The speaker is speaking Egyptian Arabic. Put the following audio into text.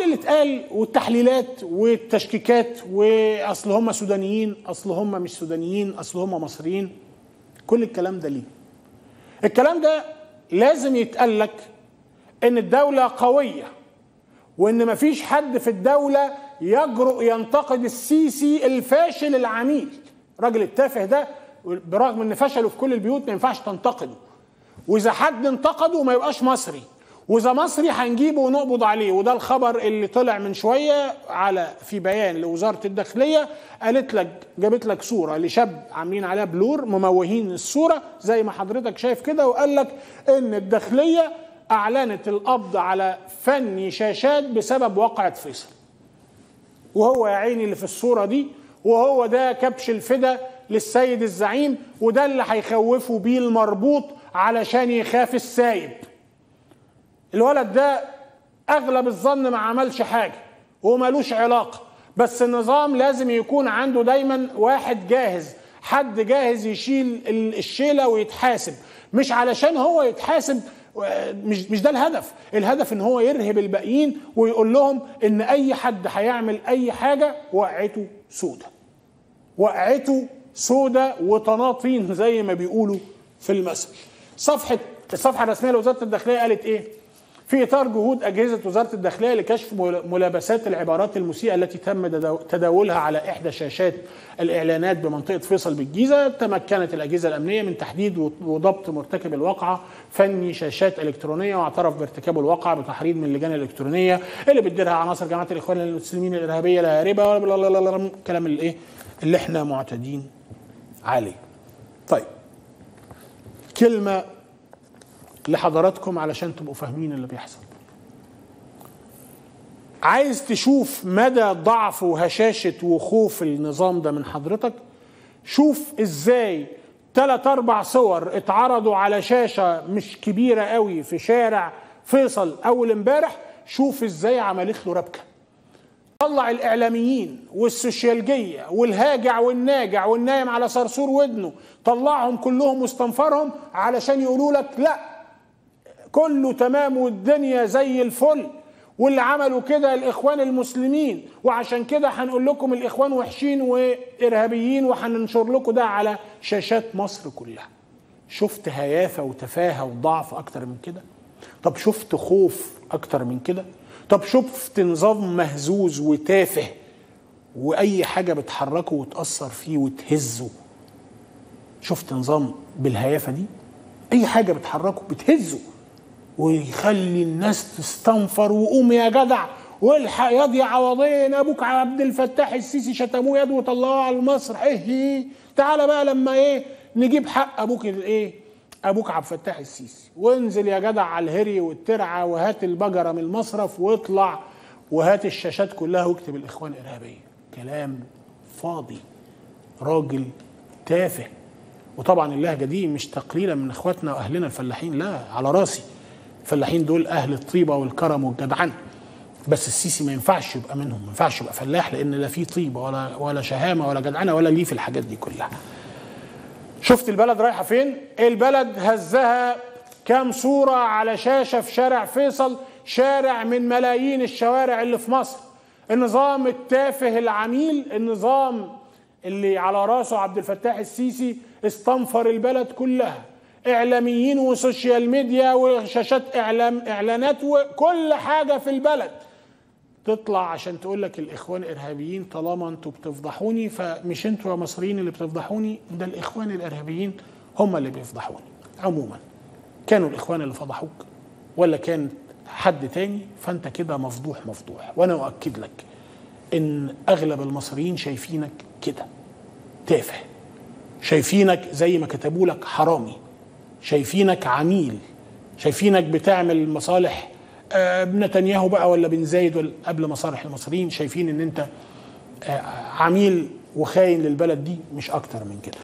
اللي اتقال والتحليلات والتشكيكات واصل هم سودانيين اصل هم مش سودانيين اصل هم مصريين كل الكلام ده ليه الكلام ده لازم يتقال لك ان الدولة قوية وان مفيش حد في الدولة يجرؤ ينتقد السيسي الفاشل العميل الراجل التافه ده برغم ان فشله في كل البيوت ما ينفعش تنتقده واذا حد انتقده ما يبقاش مصري واذا مصري هنجيبه ونقبض عليه وده الخبر اللي طلع من شويه على في بيان لوزاره الداخليه قالت لك جابت لك صوره لشاب عاملين عليها بلور مموهين الصوره زي ما حضرتك شايف كده وقال لك ان الداخليه اعلنت القبض على فني شاشات بسبب وقعه فيصل وهو يا عيني اللي في الصوره دي وهو ده كبش الفدا للسيد الزعيم وده اللي هيخوفوا بيه المربوط علشان يخاف السايب الولد ده اغلب الظن ما عملش حاجه ومالوش علاقه بس النظام لازم يكون عنده دايما واحد جاهز حد جاهز يشيل الشيله ويتحاسب مش علشان هو يتحاسب مش مش ده الهدف الهدف ان هو يرهب الباقيين ويقول لهم ان اي حد هيعمل اي حاجه وقعته سودة وقعته سودة وطناطين زي ما بيقولوا في المثل صفحه الصفحه الرسميه لوزاره الداخليه قالت ايه في اطار جهود اجهزه وزاره الداخليه لكشف ملابسات العبارات المسيئه التي تم تداولها على احدى شاشات الاعلانات بمنطقه فيصل بالجيزه تمكنت الاجهزه الامنيه من تحديد وضبط مرتكب الواقعه فني شاشات الكترونيه واعترف بارتكاب الواقعه بتحريض من اللجان الالكترونيه اللي بتديرها عناصر جماعه الاخوان المسلمين الارهابيه الهاربه الكلام اللي ايه اللي احنا معتادين عليه. طيب كلمه لحضراتكم علشان تبقوا فاهمين اللي بيحصل عايز تشوف مدى ضعف وهشاشة وخوف النظام ده من حضرتك شوف ازاي ثلاث اربع صور اتعرضوا على شاشة مش كبيرة قوي في شارع فيصل اول امبارح شوف ازاي عملت له ربكة طلع الاعلاميين والسوشيالجية والهاجع والناجع والنايم على صرصور ودنه طلعهم كلهم واستنفرهم علشان يقولوا لك لا كله تمام والدنيا زي الفل واللي عملوا كده الاخوان المسلمين وعشان كده هنقول لكم الاخوان وحشين وارهابيين وهننشر لكم ده على شاشات مصر كلها شفت هيافه وتفاهه وضعف اكتر من كده طب شفت خوف اكتر من كده طب شفت نظام مهزوز وتافه واي حاجه بتحركه وتاثر فيه وتهزه شفت نظام بالهيافه دي اي حاجه بتحركه بتهزه ويخلي الناس تستنفر وقوم يا جدع والحق ياض يا عوضين ابوك عبد الفتاح السيسي شتموه يد وطلعوه على المسرح ايه تعالى بقى لما ايه نجيب حق ابوك الايه ابوك عبد الفتاح السيسي وانزل يا جدع على الهري والترعه وهات البجره من المصرف واطلع وهات الشاشات كلها واكتب الاخوان ارهابيه كلام فاضي راجل تافه وطبعا اللهجه دي مش تقليلا من اخواتنا واهلنا الفلاحين لا على راسي الفلاحين دول اهل الطيبه والكرم والجدعنه بس السيسي ما ينفعش يبقى منهم ما ينفعش يبقى فلاح لان لا فيه طيبه ولا ولا شهامه ولا جدعنه ولا ليه في الحاجات دي كلها شفت البلد رايحه فين البلد هزها كام صوره على شاشه في شارع فيصل شارع من ملايين الشوارع اللي في مصر النظام التافه العميل النظام اللي على راسه عبد الفتاح السيسي استنفر البلد كلها اعلاميين وسوشيال ميديا وشاشات اعلام اعلانات وكل حاجه في البلد تطلع عشان تقول لك الاخوان ارهابيين طالما انتوا بتفضحوني فمش انتوا يا مصريين اللي بتفضحوني ده الاخوان الارهابيين هم اللي بيفضحوني عموما كانوا الاخوان اللي فضحوك ولا كان حد تاني فانت كده مفضوح مفضوح وانا اؤكد لك ان اغلب المصريين شايفينك كده تافه شايفينك زي ما كتبوا لك حرامي شايفينك عميل شايفينك بتعمل مصالح نتنياهو بقى ولا بن زايد ولا قبل مصالح المصريين شايفين ان انت عميل وخاين للبلد دي مش اكتر من كده